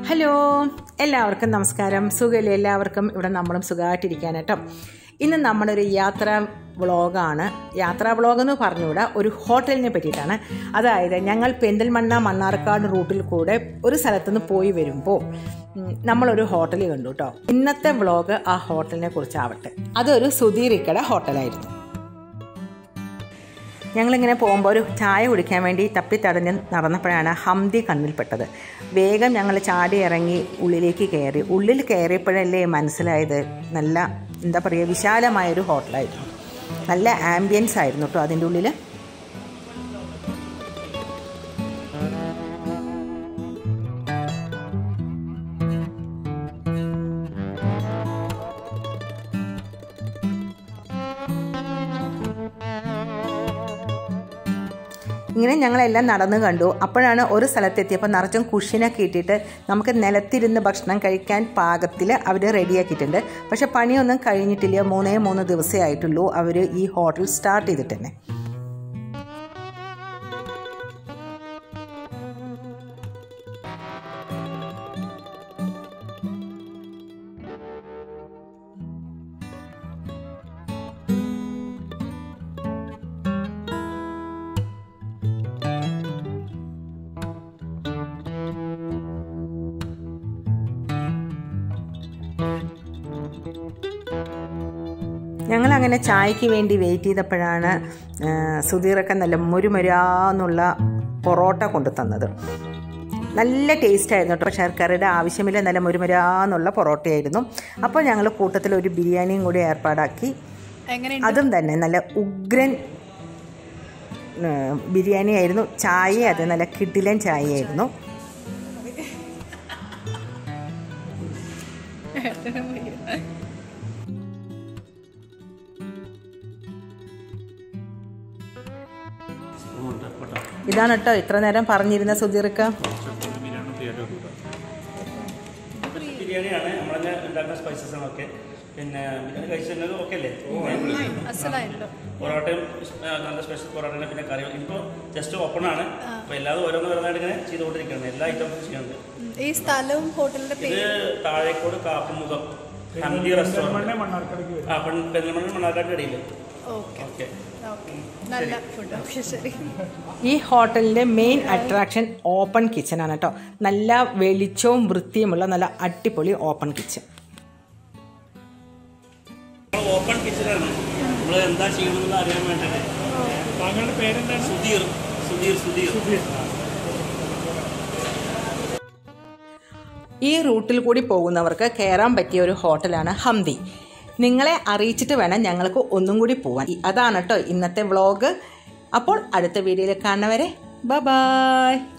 Hello എല്ലാവർക്കും നമസ്കാരം സുഖമില്ല എല്ലാവർക്കും ഇവിടെ നമ്മളും സുഖമായിട്ടിരിക്കാൻ കേട്ടോ ഇന്ന് നമ്മളൊരു യാത്രാ വ്ളോഗാണ് യാത്രാ വ്ളോഗ് എന്ന് പറഞ്ഞുകൂടാ ഒരു ഹോട്ടലിനെ പറ്റിയിട്ടാണ് അതായത് ഞങ്ങൾ പെരിന്തൽമണ്ണ മണ്ണാർക്കാട് റൂട്ടിൽ കൂടെ ഒരു സ്ഥലത്തുനിന്ന് പോയി വരുമ്പോൾ ഉം, നമ്മളൊരു ഹോട്ടൽ കണ്ടു കേട്ടോ ഇന്നത്തെ വ്ളോഗ് ആ ഹോട്ടലിനെ കുറിച്ചാവട്ടെ അതൊരു സുധീറിക്കട ഹോട്ടലായിരുന്നു ഞങ്ങളിങ്ങനെ പോകുമ്പോൾ ഒരു ചായ കുടിക്കാൻ വേണ്ടി തപ്പിത്തടഞ്ഞ് നടന്നപ്പോഴാണ് ഹംദി കണ്ണിൽപ്പെട്ടത് വേഗം ഞങ്ങൾ ചാടി ഇറങ്ങി ഉള്ളിലേക്ക് കയറി ഉള്ളിൽ കയറിയപ്പോഴല്ലേ മനസ്സിലായത് നല്ല എന്താ പറയുക വിശാലമായൊരു ഹോട്ടലായിരുന്നു നല്ല ആംബിയൻസ് ആയിരുന്നു കേട്ടോ അതിൻ്റെ ഉള്ളിൽ ഇങ്ങനെ ഞങ്ങളെല്ലാം നടന്നു കണ്ടു അപ്പോഴാണ് ഒരു സ്ഥലത്തെത്തിയപ്പോൾ നിറച്ചും കുഷിനൊക്കെ ഇട്ടിട്ട് നമുക്ക് നിലത്തിരുന്ന് ഭക്ഷണം കഴിക്കാൻ പാകത്തിൽ അവർ റെഡിയാക്കിയിട്ടുണ്ട് പക്ഷെ പണിയൊന്നും കഴിഞ്ഞിട്ടില്ല മൂന്നേ മൂന്ന് ദിവസമേ ആയിട്ടുള്ളൂ അവർ ഈ ഹോട്ടൽ സ്റ്റാർട്ട് ചെയ്തിട്ട് തന്നെ ഞങ്ങൾ അങ്ങനെ ചായക്ക് വേണ്ടി വെയിറ്റ് ചെയ്തപ്പോഴാണ് ആ, സുധീറൊക്കെ നല്ല മുരുമുരാന്നുള്ള പൊറോട്ട കൊണ്ടു തന്നത് നല്ല ടേസ്റ്റ് ആയിരുന്നു കേട്ടോ ശർക്കരയുടെ ആവശ്യമില്ല നല്ല മുരുമുരാന്നുള്ള പൊറോട്ടയായിരുന്നു അപ്പോൾ ഞങ്ങൾ കൂട്ടത്തിൽ ഒരു ബിരിയാണിയും കൂടി ഏർപ്പാടാക്കി അതും തന്നെ നല്ല ഉഗ്രൻ ആ, ബിരിയാണി ആയിരുന്നു ചായ അത് നല്ല കിഡിലൻ ചായയായിരുന്നു ഇതാണ് കേട്ടോ ഇത്ര നേരം പറഞ്ഞിരുന്ന സുധീർക്ക് ബിരിയാണിയാണ് നമ്മളെ ഉണ്ടാക്കുന്ന സ്പൈസസ് ആണ് ഒക്കെ പിന്നെ ബിരിയാണി കഴിച്ചത് ഓക്കെ അല്ലേ അസലായിരുന്നു പൊറോട്ടയും ആ, നല്ല സ്പെഷ്യൽ പൊറോട്ട പിന്നെ കറി ഇപ്പോൾ ജസ്റ്റ് ഓപ്പൺ ആണ് അപ്പോൾ എല്ലാവരും ഓരോന്ന് ഓരോന്നായിട്ട് ഇങ്ങനെ ചെയ്തുകൊണ്ടിരിക്കുകയാണ് എല്ലാ ഐറ്റംസും ചെയ്യുന്നുണ്ട് ഉം. ഈ സ്ഥലവും ഹോട്ടലിന്റെ ഇത് പേര് താഴേക്കോട് കാപ്പുമുഖം ഹംദി റെസ്റ്റോറൻറ്റ് ആ പെൺ- പെരിന്തൽമണ്ണ മണ്ണാർക്കാട് ഇടയിൽ ഓക്കെ ഓക്കെ ഓക്കെ നല്ല ഫുഡ് ഓക്കെ ശരി ഈ ഹോട്ടലിൻ്റെ മെയിൻ അട്രാക്ഷൻ ഓപ്പൺ കിച്ചൺ ആണ് കേട്ടോ നല്ല വെളിച്ചവും വൃത്തിയുമുള്ള നല്ല അടിപൊളി ഓപ്പൺ കിച്ചൺ നമ്മൾ ഓപ്പൺ കിച്ചണാണ് നമ്മൾ എന്താ ചെയ്യണമെന്ന് അറിയാൻ വേണ്ടിയിട്ട് താങ്കളുടെ പേരെന്താണ് സുധീർ സുധീർ സുധീർ ഈ റൂട്ടിൽ കൂടി പോകുന്നവർക്ക് കയറാൻ പറ്റിയ ഒരു ഹോട്ടലാണ് ഹംദി നിങ്ങളെ അറിയിച്ചിട്ട് വേണം ഞങ്ങൾക്ക് ഒന്നും കൂടി പോവാൻ അതാണ് കേട്ടോ ഇന്നത്തെ വ്ളോഗ് അപ്പോൾ അടുത്ത വീഡിയോയിൽ കാണുന്നവരെ ബ ബായ്